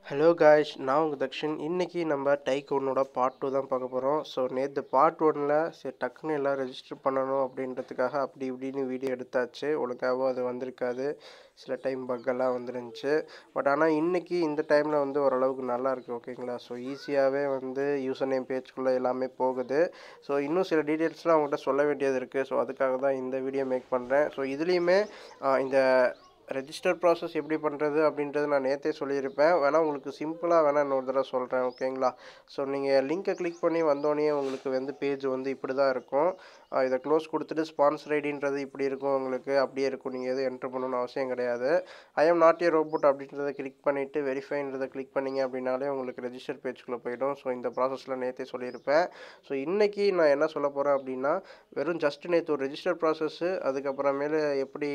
hello guys நான் உங்கள் தக்ஷன் இன்றைக்கி நம்ம டைக் ஒன்னோட பார்ட் டூ தான் பார்க்க போகிறோம் ஸோ நேற்று பார்ட் ஒன்னில் சரி டக்குன்னு எல்லாம் ரெஜிஸ்டர் பண்ணணும் அப்படின்றதுக்காக அப்படி இப்படின்னு வீடியோ எடுத்தாச்சு ஒழுங்காகவும் அது வந்திருக்காது சில டைம் பக்கெல்லாம் வந்துருந்துச்சு பட் ஆனால் இன்றைக்கி இந்த டைமில் வந்து ஓரளவுக்கு நல்லா இருக்குது ஓகேங்களா ஸோ ஈஸியாகவே வந்து யூசர் நேம் பேஜ்குள்ளே எல்லாமே போகுது ஸோ இன்னும் சில டீட்டெயில்ஸ்லாம் அவங்கள்ட்ட சொல்ல வேண்டியது இருக்குது ஸோ அதுக்காக தான் இந்த வீடியோ மேக் பண்ணுறேன் ஸோ இதுலேயுமே இந்த ரெஜிஸ்டர் ப்ராசஸ் எப்படி பண்ணுறது அப்படின்றது நான் நேற்றே சொல்லியிருப்பேன் வேணால் உங்களுக்கு சிம்பிளாக வேணால் இன்னொரு தடவை சொல்கிறேன் ஓகேங்களா ஸோ நீங்கள் லிங்க்கை கிளிக் பண்ணி வந்தோடனே உங்களுக்கு வந்து பேஜ் வந்து இப்படி தான் இருக்கும் இதை க்ளோஸ் கொடுத்துட்டு ஸ்பான்சர் ஐடின்றது இப்படி இருக்கும் உங்களுக்கு அப்படியே இருக்கும் நீங்கள் எதுவும் என்ட்ரு பண்ணணும்னு அவசியம் கிடையாது I am not a robot அப்படின்றத கிளிக் பண்ணிவிட்டு வெரிஃபைன்றதை கிளிக் பண்ணிங்க அப்படின்னாலே உங்களுக்கு ரெஜிஸ்டர் பேஜ்குள்ளே போயிடும் ஸோ இந்த ப்ராசஸில் நேற்றே சொல்லியிருப்பேன் ஸோ இன்றைக்கி நான் என்ன சொல்ல போகிறேன் அப்படின்னா வெறும் ஜஸ்ட் நேற்று ஒரு ரெஜிஸ்டர் ப்ராசஸ்ஸு அதுக்கப்புறமேலு எப்படி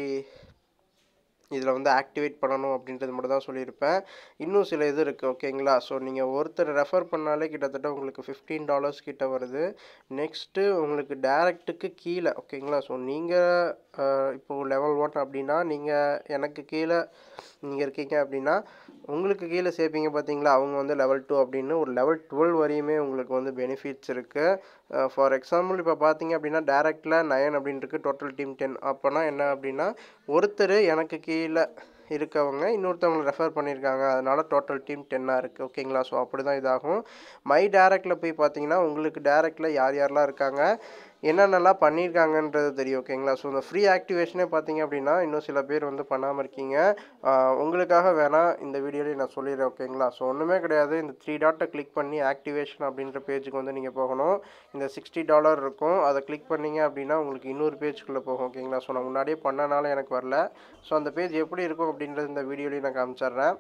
இதில் வந்து ஆக்டிவேட் பண்ணணும் அப்படின்றது மட்டும் தான் சொல்லியிருப்பேன் இன்னும் சில இது இருக்குது ஓகேங்களா ஸோ நீங்கள் ஒருத்தர் ரெஃபர் பண்ணாலே கிட்டத்தட்ட உங்களுக்கு ஃபிஃப்டீன் டாலர்ஸ் கிட்ட வருது நெக்ஸ்ட்டு உங்களுக்கு டேரெக்ட்டுக்கு கீழே ஓகேங்களா ஸோ நீங்கள் இப்போது லெவல் ஒன் அப்படின்னா நீங்கள் எனக்கு கீழே நீங்கள் இருக்கீங்க அப்படின்னா உங்களுக்கு கீழே சேர்ப்பீங்க பார்த்தீங்களா அவங்க வந்து லெவல் டூ அப்படின்னு ஒரு லெவல் டுவெல் வரையுமே உங்களுக்கு வந்து பெனிஃபிட்ஸ் இருக்குது ஃபார் எக்ஸாம்பிள் இப்போ பார்த்தீங்க அப்படின்னா டேரெக்டில் நயன் அப்படின்னு இருக்குது டோட்டல் டீம் டென் அப்போனா என்ன அப்படின்னா ஒருத்தர் எனக்கு கீழே இருக்கவங்க இன்னொருத்தவங்களை ரெஃபர் பண்ணியிருக்காங்க அதனால் டோட்டல் டீம் டென்னாக இருக்குது ஓகேங்களா ஸோ அப்படி தான் இதாகும் மை டேரெக்டில் போய் பார்த்தீங்கன்னா உங்களுக்கு டேரெக்டில் யார் யாரெல்லாம் இருக்காங்க என்னென்னலாம் பண்ணியிருக்காங்கன்றது தெரியும் ஓகேங்களா ஸோ இந்த ஃப்ரீ ஆக்டிவேஷனே பார்த்தீங்க அப்படின்னா இன்னும் சில பேர் வந்து பண்ணாமல் இருக்கீங்க உங்களுக்காக வேணால் இந்த வீடியோலேயே நான் சொல்லிடுறேன் ஓகேங்களா ஸோ ஒன்றுமே கிடையாது இந்த த்ரீ டாட்டை கிளிக் பண்ணி ஆக்டிவேஷன் அப்படின்ற பேஜுக்கு வந்து நீங்கள் போகணும் இந்த சிக்ஸ்டி டாலர் இருக்கும் அதை கிளிக் பண்ணிங்க அப்படின்னா உங்களுக்கு இன்னொரு பேஜ்குள்ளே போகும் ஓகேங்களா ஸோ நான் முன்னாடியே பண்ணனால எனக்கு வரல ஸோ அந்த பேஜ் எப்படி இருக்கும் அப்படின்றது இந்த வீடியோலேயும் நான் காமிச்சிட்றேன்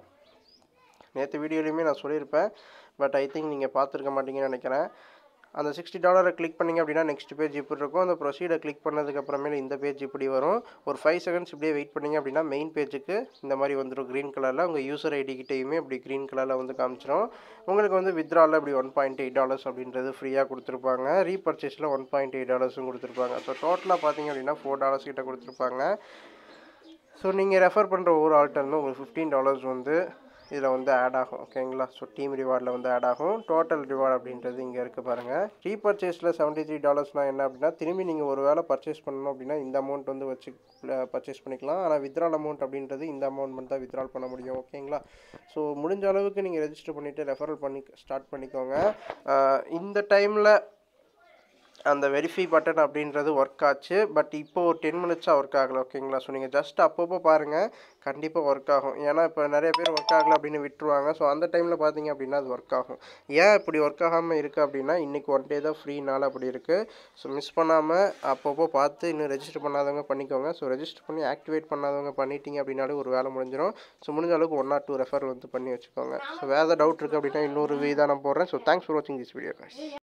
நேற்று வீடியோலையுமே நான் சொல்லியிருப்பேன் பட் ஐ திங்க் நீங்கள் பார்த்துருக்க மாட்டீங்கன்னு நினைக்கிறேன் அந்த சிக்ஸ்டி டாலரை கிளிக் பண்ணிங்க அப்படின்னா நெக்ஸ்ட் பேஜ் இப்படி இருக்கும் அந்த ப்ரொசீடை கிளிக் பண்ணதுக்கப்புறமேல இந்த பேஜ் இப்படி வரும் ஒரு ஃபைவ் செகண்ட்ஸ் இப்படியே வெயிட் பண்ணிங்க அப்படின்னா மெயின் பேஜுக்கு இந்த மாதிரி வந்துடும் க்ரீன் கலரில் உங்கள் யூசர் ஐடி கிட்டேயுமே இப்படி க்ரீன் கலரில் வந்து காமிச்சிடும் உங்களுக்கு வந்து வித்ராவில் இப்படி ஒன் பாயிண்ட் எயிட் டாலர்ஸ் அப்படின்றது ஃப்ரீயாக கொடுத்துருப்பாங்க ரீபர்ச்சேஸில் ஒன் பாயிண்ட் எயிட் டாலர்ஸும் கொடுத்துருப்பாங்க ஸோ டோட்டலாக பார்த்தீங்க அப்படின்னா ஃபோர் டாலர்ஸ் கிட்ட கொடுத்துருப்பாங்க ஸோ நீங்கள் ரெஃபர் பண்ணுற ஒவ்வொரு ஆள்கிட்ட இருந்து உங்களுக்கு ஃபிஃப்டீன் டாலர்ஸ் வந்து இதில் வந்து ஆட் ஆகும் ஓகேங்களா ஸோ டீம் ரிவார்டில் வந்து ஆட் ஆகும் டோட்டல் ரிவார்டு அப்படின்றது இங்கே இருக்குது பாருங்கள் ரீபர்ச்சேஸில் செவன்ட்டி த்ரீ டாலர்ஸ்னால் என்ன அப்படின்னா திரும்பி நீங்கள் ஒரு வேளை பர்ச்சேஸ் பண்ணணும் அப்படின்னா இந்த அமௌண்ட் வந்து வச்சு பர்ச்சேஸ் பண்ணிக்கலாம் ஆனால் வித்ரால் அமௌண்ட் அப்படின்றது இந்த அமௌண்ட் மட்டும் தான் வித்ரால் பண்ண முடியும் ஓகேங்களா ஸோ முடிஞ்ச அளவுக்கு நீங்கள் ரெஜிஸ்டர் பண்ணிவிட்டு ரெஃபரல் பண்ணி ஸ்டார்ட் பண்ணிக்கோங்க இந்த டைமில் அந்த வெரிஃபை பட்டன் அப்படின்றது ஒர்க் ஆச்சு பட் இப்போ ஒரு டென் மினிட்ஸாக ஒர்க் ஆகலை ஓகேங்களா ஸோ நீங்கள் ஜஸ்ட் அப்பப்போ பாருங்கள் கண்டிப்பாக ஒர்க் ஆகும் ஏன்னா இப்போ நிறைய பேர் ஒர்க் ஆகலை அப்படின்னு விட்டுருவாங்க ஸோ அந்த டைமில் பார்த்தீங்க அப்படின்னா அது ஒர்க் ஆகும் ஏன் இப்படி ஒர்க் ஆகாமல் இருக்குது அப்படின்னா இன்றைக்கி ஒன் டே தான் ஃப்ரீனால அப்படி இருக்குது ஸோ மிஸ் பண்ணாமல் அப்பப்போ பார்த்து இன்னும் ரெஜிஸ்டர் பண்ணாதவங்க பண்ணிக்கோங்க ஸோ ரெஜிஸ்டர் பண்ணி ஆக்டிவேட் பண்ணாதவங்க பண்ணிட்டீங்க அப்படின்னாலே ஒரு வேலை முடிஞ்சிடும் ஸோ முடிஞ்ச அளவுக்கு ஒன் ஆர் டூ ரெஃபர் வந்து பண்ணி வச்சுக்கோங்க ஸோ வேறு டவுட் இருக்குது அப்படின்னா இன்னொரு வீதாக நான் போடுறேன் ஸோ தேங்க்ஸ் ஃபார் வாட்சிங் திஸ் வீடியோ